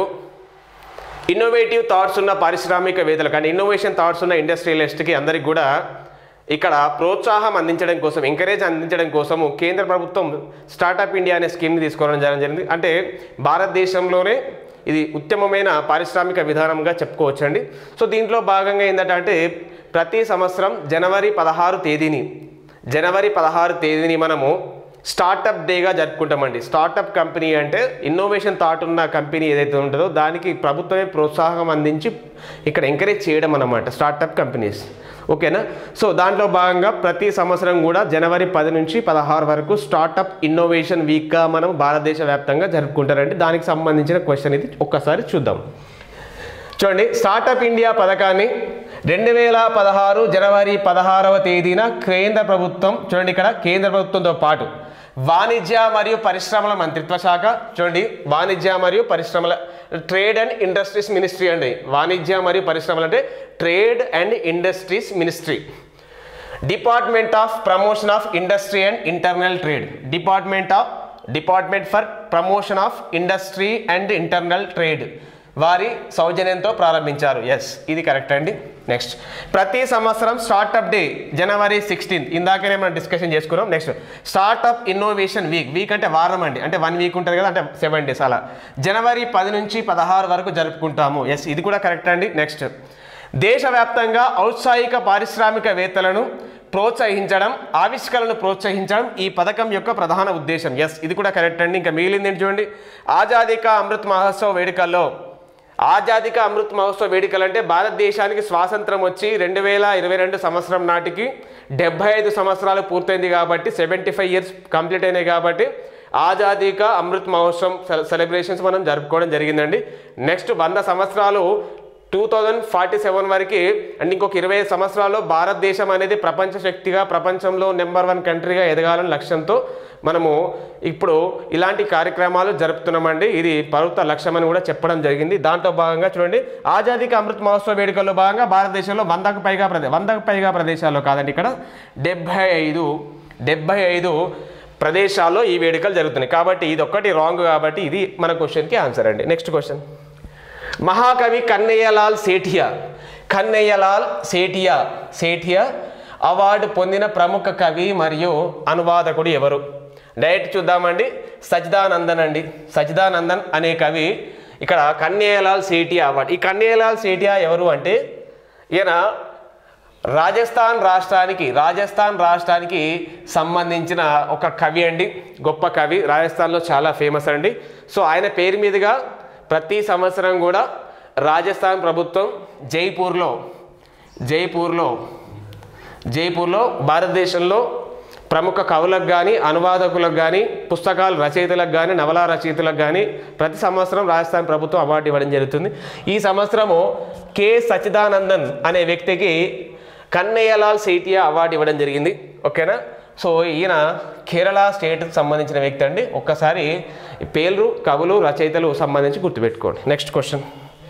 ఇన్నోవేటివ్ థాట్స్ ఉన్న పారిశ్రామికవేత్తలకు అంటే ఇన్నోవేషన్ థాట్స్ ఉన్న ఇండస్ట్రియలిస్ట్కి అందరికి కూడా ఇక్కడ ప్రోత్సాహం అందించడం కోసం ఎంకరేజ్ అందించడం కోసము కేంద్ర ప్రభుత్వం స్టార్టప్ ఇండియా అనే స్కీమ్ని తీసుకోవడం జరిగింది అంటే భారతదేశంలోనే ఇది ఉత్తమమైన పారిశ్రామిక విధానంగా చెప్పుకోవచ్చండి సో దీంట్లో భాగంగా ఏంటంటే ప్రతి సంవత్సరం జనవరి పదహారు తేదీని జనవరి పదహారు తేదీని మనము స్టార్టప్ డేగా జరుపుకుంటామండి స్టార్టప్ కంపెనీ అంటే ఇన్నోవేషన్ థాట్ ఉన్న కంపెనీ ఏదైతే ఉంటుందో దానికి ప్రభుత్వమే ప్రోత్సాహం అందించి ఇక్కడ ఎంకరేజ్ చేయడం అన్నమాట స్టార్టప్ కంపెనీస్ ఓకేనా సో దాంట్లో భాగంగా ప్రతి సంవత్సరం కూడా జనవరి పది నుంచి పదహారు వరకు స్టార్టప్ ఇన్నోవేషన్ వీక్గా మనం భారతదేశ వ్యాప్తంగా జరుపుకుంటారండి దానికి సంబంధించిన క్వశ్చన్ ఇది ఒక్కసారి చూద్దాం చూడండి స్టార్టప్ ఇండియా పథకాన్ని రెండు వేల పదహారు జనవరి పదహారవ తేదీన కేంద్ర ప్రభుత్వం చూడండి ఇక్కడ కేంద్ర ప్రభుత్వంతో పాటు వాణిజ్య మరియు పరిశ్రమల మంత్రిత్వ శాఖ చూడండి వాణిజ్య మరియు పరిశ్రమల ట్రేడ్ అండ్ ఇండస్ట్రీస్ మినిస్ట్రీ అండి వాణిజ్య మరియు పరిశ్రమలు అంటే trade and industries ministry department of promotion of industry and internal trade department of department for promotion of industry and internal trade వారి సౌజన్యంతో ప్రారంభించారు ఎస్ ఇది కరెక్ట్ అండి నెక్స్ట్ ప్రతి సంవత్సరం స్టార్టప్ డే జనవరి సిక్స్టీన్త్ ఇందాకనే మనం డిస్కషన్ చేసుకున్నాం next startup innovation week week అంటే వారం అండి అంటే వన్ వీక్ ఉంటుంది కదా అంటే సెవెన్ డేస్ అలా జనవరి పది నుంచి పదహారు వరకు జరుపుకుంటాము ఎస్ ఇది కూడా కరెక్ట్ అండి నెక్స్ట్ దేశవ్యాప్తంగా ఔత్సాహిక పారిశ్రామికవేత్తలను ప్రోత్సహించడం ఆవిష్కరణను ప్రోత్సహించడం ఈ పథకం యొక్క ప్రధాన ఉద్దేశం ఎస్ ఇది కూడా కరెక్ట్ అండి ఇంకా మిగిలింది ఏంటి చూడండి ఆజాదీ కా అమృత్ మహోత్సవ్ వేడుకల్లో ఆజాదీ కా అమృత్ మహోత్సవ్ వేడుకలు అంటే భారతదేశానికి స్వాతంత్రం వచ్చి రెండు వేల ఇరవై రెండు సంవత్సరం నాటికి డెబ్బై ఐదు సంవత్సరాలు పూర్తయింది కాబట్టి సెవెంటీ ఫైవ్ ఇయర్స్ కంప్లీట్ అయినాయి కాబట్టి ఆజాదీ కా అమృత్ మహోత్సవం సెలబ్రేషన్స్ మనం జరుపుకోవడం జరిగిందండి నెక్స్ట్ వంద సంవత్సరాలు టూ థౌజండ్ ఫార్టీ సెవెన్ వరకు అండ్ ఇంకొక ఇరవై ఐదు సంవత్సరాల్లో భారతదేశం అనేది ప్రపంచ శక్తిగా ప్రపంచంలో నెంబర్ వన్ కంట్రీగా ఎదగాలని లక్ష్యంతో మనము ఇప్పుడు ఇలాంటి కార్యక్రమాలు జరుపుతున్నామండి ఇది ప్రభుత్వ లక్ష్యం అని కూడా చెప్పడం జరిగింది దాంట్లో భాగంగా చూడండి ఆజాదీకి అమృత్ మహోత్సవ వేడుకల్లో భాగంగా భారతదేశంలో వందకు పైగా ప్రదే వందకు పైగా ప్రదేశాల్లో కాదండి ఇక్కడ డెబ్బై ఐదు డెబ్బై ఐదు ప్రదేశాల్లో ఈ వేడుకలు జరుగుతున్నాయి కాబట్టి ఇది ఒక్కటి రాంగ్ కాబట్టి ఇది మన క్వశ్చన్కి ఆన్సర్ అండి నెక్స్ట్ క్వశ్చన్ మహాకవి కన్నయ్యలాల్ సేఠియా కన్నయ్యలాల్ సేఠియా సేఠియా అవార్డు పొందిన ప్రముఖ కవి మరియు అనువాదకుడు ఎవరు డైరెక్ట్ చూద్దామండి సచిదానందన్ అండి సచిదానందన్ అనే కవి ఇక్కడ కన్నయ్యలాల్ సేఠియా అవార్డు ఈ కన్నయ్యలాల్ సేఠియా ఎవరు అంటే ఈయన రాజస్థాన్ రాష్ట్రానికి రాజస్థాన్ రాష్ట్రానికి సంబంధించిన ఒక కవి అండి గొప్ప కవి రాజస్థాన్లో చాలా ఫేమస్ అండి సో ఆయన పేరు మీదుగా ప్రతి సంవత్సరం కూడా రాజస్థాన్ ప్రభుత్వం జైపూర్లో జైపూర్లో జైపూర్లో భారతదేశంలో ప్రముఖ కవులకు కానీ అనువాదకులకు కానీ పుస్తకాల రచయితలకు కానీ నవలా రచయితలకు కానీ ప్రతి సంవత్సరం రాజస్థాన్ ప్రభుత్వం అవార్డు ఇవ్వడం జరుగుతుంది ఈ సంవత్సరము కె సచిదానందన్ అనే వ్యక్తికి కన్నయ్యలాల్ సేటియా అవార్డు ఇవ్వడం జరిగింది ఓకేనా సో ఈయన కేరళ స్టేట్కి సంబంధించిన వ్యక్తి అండి ఒక్కసారి ఈ పేర్లు కవులు రచయితలు సంబంధించి గుర్తుపెట్టుకోండి నెక్స్ట్ క్వశ్చన్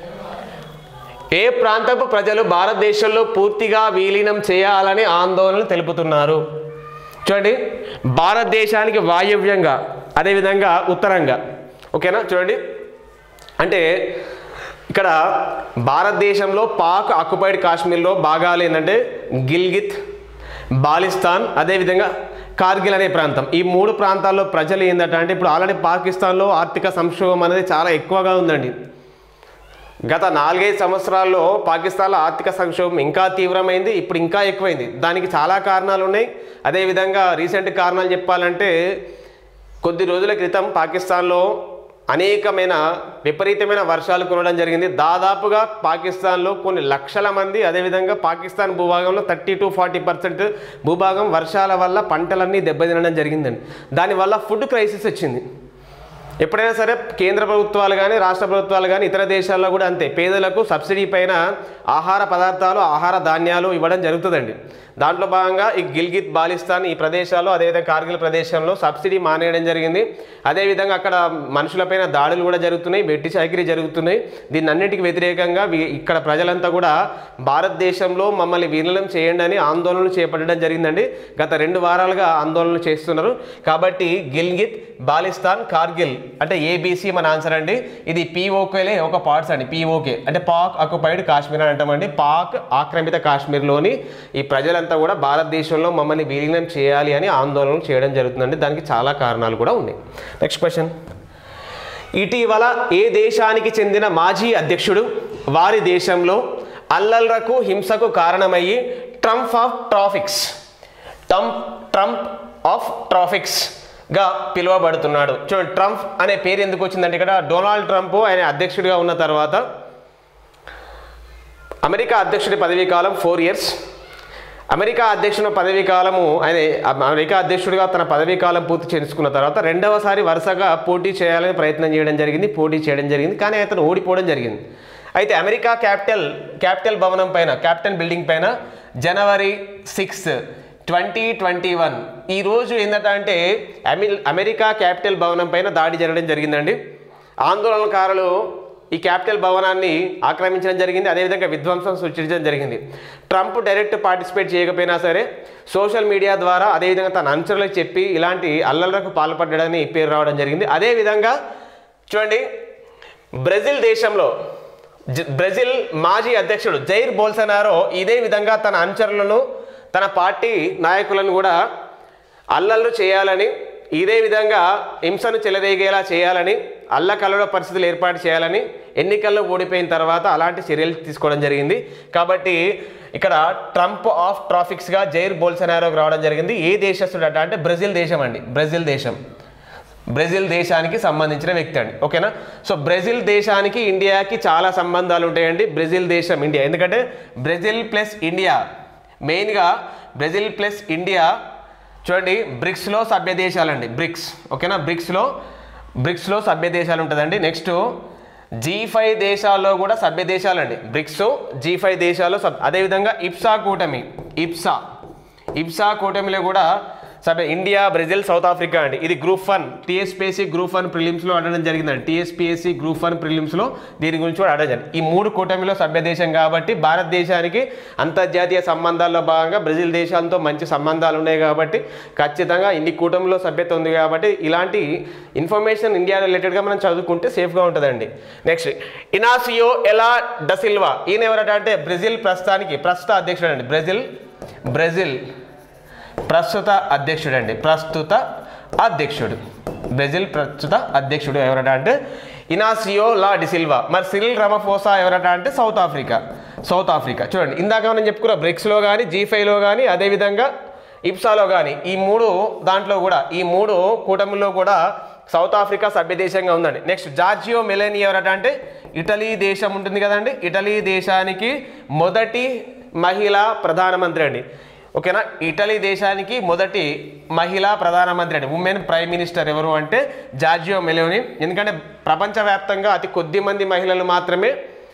ఏ ప్రాంతపు ప్రజలు భారతదేశంలో పూర్తిగా విలీనం చేయాలని ఆందోళన తెలుపుతున్నారు చూడండి భారతదేశానికి వాయవ్యంగా అదేవిధంగా ఉత్తరంగా ఓకేనా చూడండి అంటే ఇక్కడ భారతదేశంలో పాక్ ఆక్యుపైడ్ కాశ్మీర్లో భాగాలు ఏంటంటే గిల్గిత్ బాలిస్తాన్ అదేవిధంగా కార్గిల్ అనే ప్రాంతం ఈ మూడు ప్రాంతాల్లో ప్రజలు ఏంటంటే అంటే ఇప్పుడు ఆల్రెడీ పాకిస్తాన్లో ఆర్థిక సంక్షోభం అనేది చాలా ఎక్కువగా ఉందండి గత నాలుగైదు సంవత్సరాల్లో పాకిస్తాన్లో ఆర్థిక సంక్షోభం ఇంకా తీవ్రమైంది ఇప్పుడు ఇంకా ఎక్కువైంది దానికి చాలా కారణాలు ఉన్నాయి అదేవిధంగా రీసెంట్ కారణాలు చెప్పాలంటే కొద్ది రోజుల క్రితం పాకిస్తాన్లో అనేకమైన విపరీతమైన వర్షాలు కురవడం జరిగింది దాదాపుగా పాకిస్తాన్లో కొన్ని లక్షల మంది అదేవిధంగా పాకిస్తాన్ భూభాగంలో థర్టీ టు ఫార్టీ పర్సెంట్ భూభాగం వర్షాల వల్ల పంటలన్నీ దెబ్బతినడం జరిగిందండి దానివల్ల ఫుడ్ క్రైసిస్ వచ్చింది ఎప్పుడైనా సరే కేంద్ర ప్రభుత్వాలు కానీ రాష్ట్ర ప్రభుత్వాలు కానీ ఇతర దేశాల్లో కూడా అంతే పేదలకు సబ్సిడీ పైన ఆహార పదార్థాలు ఆహార ధాన్యాలు ఇవ్వడం జరుగుతుందండి దాంట్లో భాగంగా ఈ గిల్గిత్ బాలిస్తాన్ ఈ ప్రదేశాల్లో అదేవిధంగా కార్గిల్ ప్రదేశంలో సబ్సిడీ మానేయడం జరిగింది అదేవిధంగా అక్కడ మనుషులపైన దాడులు కూడా జరుగుతున్నాయి వెట్టి చాకిరీ జరుగుతున్నాయి దీన్ని అన్నిటికీ వ్యతిరేకంగా వీ- ఇక్కడ ప్రజలంతా కూడా భారతదేశంలో మమ్మల్ని విలీనం చేయండి అని ఆందోళనలు చేపట్టడం జరిగిందండి గత రెండు వారాలుగా ఆందోళనలు చేస్తున్నారు కాబట్టి గిల్గిత్ బాలిస్తాన్ కార్గిల్ అంటే ఏబీసీ మన ఆన్సర్ అండి ఇది పీఓకేలే ఒక పార్ట్స్ అండి పీఓకే అంటే పాక్ ఆక్యుపైడ్ కాశ్మీర్ అని అంటామండి పాక్ ఆక్రమిత కాశ్మీర్లోని ఈ ప్రజలంతా కూడా భారతదేశంలో మమ్మల్ని విలీనం చేయాలి అని ఆందోళనలు చేయడం జరుగుతుందండి దానికి చాలా కారణాలు కూడా ఉన్నాయి నెక్స్ట్ క్వశ్చన్ ఇటీవల ఏ దేశానికి చెందిన మాజీ అధ్యక్షుడు వారి దేశంలో అల్లర్లకు హింసకు కారణమయ్యి Trump of traffics Trump Trump of traffics గా పిలువబడుతున్నాడు చూడండి ట్రంప్ అనే పేరు ఎందుకు వచ్చిందంటే ఇక్కడ డొనాల్డ్ ట్రంప్ ఆయన అధ్యక్షుడిగా ఉన్న తర్వాత అమెరికా అధ్యక్షుడి పదవీ కాలం ఫోర్ ఇయర్స్ అమెరికా అధ్యక్షుని పదవీ కాలము ఆయన అమెరికా అధ్యక్షుడిగా తన పదవీ కాలం పూర్తి చేసుకున్న తర్వాత రెండవసారి వరుసగా పోటీ చేయాలని ప్రయత్నం చేయడం జరిగింది పోటీ చేయడం జరిగింది కానీ అతను ఓడిపోవడం జరిగింది అయితే అమెరికా క్యాపిటల్ క్యాపిటల్ భవనం పైన క్యాపిటల్ బిల్డింగ్ పైన January sixth twenty twenty one ఈరోజు ఏంటంటే అమె అమెరికా క్యాపిటల్ భవనం పైన దాడి జరగడం జరిగిందండి ఆందోళనకారులు ఈ క్యాపిటల్ భవనాన్ని ఆక్రమించడం జరిగింది అదేవిధంగా విధ్వంసం సృష్టించడం జరిగింది ట్రంప్ డైరెక్ట్ పార్టిసిపేట్ చేయకపోయినా సరే సోషల్ మీడియా ద్వారా అదేవిధంగా తన అనుచరులకు చెప్పి ఇలాంటి అల్లర్లకు పాల్పడ్డాడని పేరు రావడం జరిగింది అదేవిధంగా చూడండి బ్రెజిల్ దేశంలో జ- బ్రెజిల్ మాజీ అధ్యక్షుడు జైర్ బోల్సనారో ఇదే విధంగా తన అనుచరులను తన పార్టీ నాయకులను కూడా అల్లర్లు చేయాలని ఇదే విధంగా హింసను చెలరేగేలా చేయాలని అల్లకల్లోల పరిస్థితులు ఏర్పాటు చేయాలని ఎన్నికల్లో ఓడిపోయిన తర్వాత అలాంటి చర్యలు తీసుకోవడం జరిగింది కాబట్టి ఇక్కడ ట్రంప్ ఆఫ్ ట్రాఫిక్స్గా జైర్ బోల్సనారోకి రావడం జరిగింది ఏ దేశస్తుడట అంటే బ్రెజిల్ దేశం అండి బ్రెజిల్ దేశం బ్రెజిల్ దేశానికి సంబంధించిన వ్యక్తి అండి ఓకేనా సో బ్రెజిల్ దేశానికి ఇండియాకి చాలా సంబంధాలు ఉంటాయండి బ్రెజిల్ దేశం ఇండియా ఎందుకంటే బ్రెజిల్ ప్లస్ ఇండియా మెయిన్గా బ్రెజిల్ ప్లస్ ఇండియా చూడండి బ్రిక్స్లో సభ్య దేశాలండి బ్రిక్స్ ఓకేనా బ్రిక్స్లో బ్రిక్స్లో సభ్య దేశాలు ఉంటుందండి నెక్స్ట్ జీ ఫైవ్ దేశాల్లో కూడా సభ్య దేశాలండి బ్రిక్స్ జీ ఫైవ్ దేశాలు సబ్ అదేవిధంగా ఇప్సా కూటమి ఇప్సా ఇప్సా కూటమిలో కూడా సభ్య ఇండియా బ్రెజిల్ సౌత్ ఆఫ్రికా అండి ఇది group one TSPSC group one ప్రిలిమ్స్లో అడగడం జరిగిందండి టీఎస్పీఎస్సీ గ్రూప్ వన్ ప్రిలిమ్స్లో దీని గురించి కూడా అడగడం జరిగింది. ఈ మూడు కూటమిలో సభ్య దేశం కాబట్టి భారతదేశానికి అంతర్జాతీయ సంబంధాల్లో భాగంగా బ్రెజిల్ దేశాలతో మంచి సంబంధాలు ఉన్నాయి కాబట్టి ఖచ్చితంగా ఇన్ని కూటమిలో సభ్యత ఉంది కాబట్టి ఇలాంటి ఇన్ఫర్మేషన్ ఇండియా రిలేటెడ్గా మనం చదువుకుంటే సేఫ్గా ఉంటుందండి నెక్స్ట్ ఇనాసియో ఎలా డసిల్వా ఈయన ఎవరట అంటే బ్రెజిల్ ప్రస్తుతానికి ప్రస్తుత అధ్యక్షుడు అండి బ్రెజిల్ బ్రెజిల్ ప్రస్తుత అధ్యక్షుడు అండి ప్రస్తుత అధ్యక్షుడు బ్రెజిల్ ప్రస్తుత అధ్యక్షుడు ఎవరట అంటే ఇనాసియో లా డిసిల్వా మరి సిరిల్ రమఫోసా ఎవరట అంటే సౌత్ ఆఫ్రికా సౌత్ ఆఫ్రికా చూడండి ఇందాక మనం చెప్పుకున్న బ్రిక్స్లో కానీ జీ ఫైవ్లో కానీ అదేవిధంగా ఇప్సాలో కానీ ఈ మూడు దాంట్లో కూడా ఈ మూడు కూటమిలో కూడా సౌత్ ఆఫ్రికా సభ్య దేశంగా ఉందండి నెక్స్ట్ జార్జియో మెలేని ఎవరట అంటే ఇటలీ దేశం ఉంటుంది కదండి ఇటలీ దేశానికి మొదటి మహిళా ప్రధానమంత్రి అండి ఓకేనా ఇటలీ దేశానికి మొదటి మహిళా ప్రధానమంత్రి అండి ఉమెన్ ప్రైమ్ మినిస్టర్ ఎవరు అంటే జార్జియో మెలోని ఎందుకంటే ప్రపంచవ్యాప్తంగా అతి కొద్ది మంది మహిళలు మాత్రమే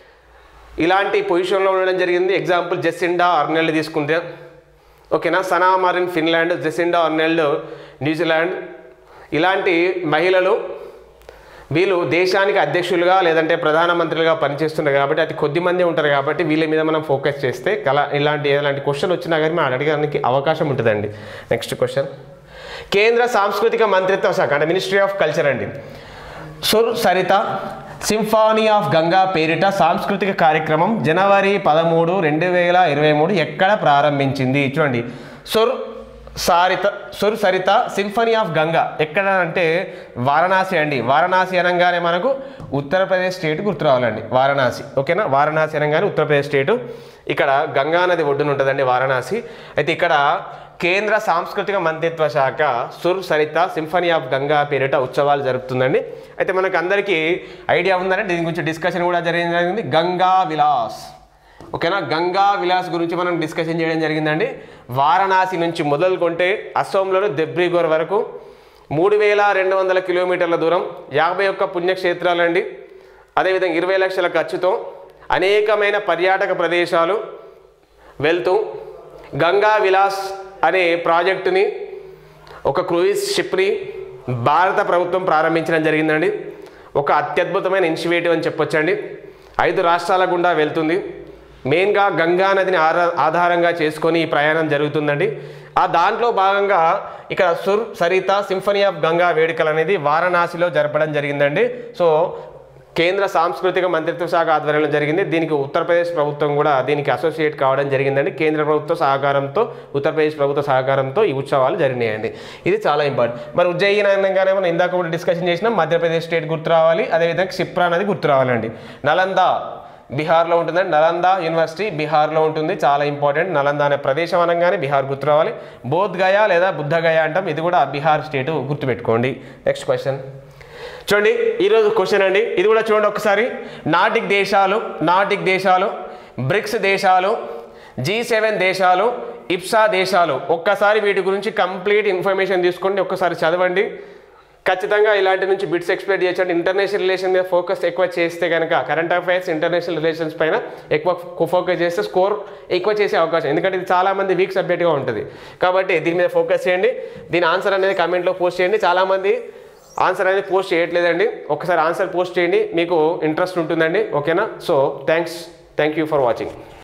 ఇలాంటి పొజిషన్లో ఉండడం జరిగింది ఎగ్జాంపుల్ జెసిండా అర్నెల్డ్ తీసుకుంటే ఓకేనా Sanna Marin Finland Jacinda Ardern New Zealand ఇలాంటి మహిళలు వీళ్ళు దేశానికి అధ్యక్షులుగా లేదంటే ప్రధానమంత్రులుగా పనిచేస్తున్నారు కాబట్టి అతి కొద్ది మంది ఉంటారు కాబట్టి వీళ్ళ మీద మనం ఫోకస్ చేస్తే కల ఇలాంటి ఎలాంటి క్వశ్చన్ వచ్చినా కానీ మనం అడగడానికి అవకాశం ఉంటుందండి నెక్స్ట్ క్వశ్చన్ కేంద్ర సాంస్కృతిక మంత్రిత్వ శాఖ అంటే మినిస్ట్రీ ఆఫ్ కల్చర్ అండి సుర్ సరిత సింఫానీ ఆఫ్ గంగా పేరిట సాంస్కృతిక కార్యక్రమం జనవరి పదమూడు రెండు వేల ఇరవై మూడు ఎక్కడ ప్రారంభించింది చూడండి సుర్ సారిత సుర్ సరిత సింఫనీ ఆఫ్ గంగా ఎక్కడ అంటే వారణాసి అండి వారణాసి అనగానే మనకు ఉత్తరప్రదేశ్ స్టేట్ గుర్తు రావాలండి వారణాసి ఓకేనా వారణాసి అనగానే ఉత్తరప్రదేశ్ స్టేటు ఇక్కడ గంగా నది ఒడ్డున ఉంటుందండి వారణాసి అయితే ఇక్కడ కేంద్ర సాంస్కృతిక మంత్రిత్వ శాఖ సుర్ సరిత సింఫనీ ఆఫ్ గంగా పేరిట ఉత్సవాలు జరుపుతుందండి అయితే మనకు అందరికీ ఐడియా ఉందంటే దీని గురించి డిస్కషన్ కూడా జరిగింది జరిగింది గంగా విలాస్ ఓకేనా గంగా విలాస్ గురించి మనం డిస్కషన్ చేయడం జరిగిందండి వారణాసి నుంచి మొదలుకొంటే అస్సోంలోని దెబ్రిగోర్ వరకు మూడు వేల రెండు వందల కిలోమీటర్ల దూరం యాభై ఒక్క పుణ్యక్షేత్రాలండి అదేవిధంగా ఇరవై లక్షల ఖర్చుతో అనేకమైన పర్యాటక ప్రదేశాలు వెళ్తూ గంగా విలాస్ అనే ప్రాజెక్టుని ఒక క్రూయిజ్ షిప్ని భారత ప్రభుత్వం ప్రారంభించడం జరిగిందండి ఒక అత్యద్భుతమైన ఇనిషియేటివ్ అని చెప్పొచ్చండి ఐదు రాష్ట్రాల గుండా వెళ్తుంది మెయిన్గా గంగా నదిని ఆరా ఆధారంగా చేసుకొని ఈ ప్రయాణం జరుగుతుందండి ఆ దాంట్లో భాగంగా ఇక్కడ సుర్ సరిత సింఫనీ ఆఫ్ గంగా వేడుకలు అనేది వారణాసిలో జరపడం జరిగిందండి సో కేంద్ర సాంస్కృతిక మంత్రిత్వ శాఖ ఆధ్వర్యంలో జరిగింది దీనికి ఉత్తరప్రదేశ్ ప్రభుత్వం కూడా దీనికి అసోసియేట్ కావడం జరిగిందండి కేంద్ర ప్రభుత్వ సహకారంతో ఉత్తరప్రదేశ్ ప్రభుత్వ సహకారంతో ఈ ఉత్సవాలు జరిగినాయండి ఇది చాలా ఇంపార్టెంట్ మరి ఉజ్జయిని అనగానే మనం ఇందాక కూడా డిస్కషన్ చేసినాం మధ్యప్రదేశ్ స్టేట్ గుర్తు రావాలి అదేవిధంగా క్షిప్రా అనేది గుర్తు రావాలండి నలంద బీహార్లో ఉంటుందండి నలంద యూనివర్సిటీ బీహార్లో ఉంటుంది చాలా ఇంపార్టెంట్ నలంద అనే ప్రదేశం అనగానే బీహార్ గుర్తు రావాలి బోధ్ గయా లేదా బుద్ధ గయా అంటాం ఇది కూడా బీహార్ స్టేట్ గుర్తుపెట్టుకోండి నెక్స్ట్ క్వశ్చన్ చూడండి ఈరోజు క్వశ్చన్ అండి ఇది కూడా చూడండి ఒకసారి నాటిక్ దేశాలు నాటిక్ దేశాలు బ్రిక్స్ దేశాలు జీ సెవెన్ దేశాలు ఇప్సా దేశాలు ఒక్కసారి వీటి గురించి కంప్లీట్ ఇన్ఫర్మేషన్ తీసుకోండి ఒక్కసారి చదవండి ఖచ్చితంగా ఇలాంటి నుంచి బిట్స్ ఎక్స్ప్లెయిన్ చేయొచ్చు ఇంటర్నేషనల్ రిలేషన్ మీద ఫోకస్ ఎక్కువ చేస్తే కనుక కరెంట్ అఫైర్స్ ఇంటర్నేషనల్ రిలేషన్స్ పైన ఎక్కువ ఫోకస్ చేస్తే స్కోర్ ఎక్కువ చేసే అవకాశం ఎందుకంటే ఇది చాలా మంది వీక్ సబ్జెక్ట్గా ఉంటుంది కాబట్టి దీని మీద ఫోకస్ చేయండి దీని ఆన్సర్ అనేది కమెంట్లో పోస్ట్ చేయండి చాలామంది ఆన్సర్ అనేది పోస్ట్ చేయట్లేదండి ఒకసారి ఆన్సర్ పోస్ట్ చేయండి మీకు ఇంట్రెస్ట్ ఉంటుందండి ఓకేనా so thanks thank you for watching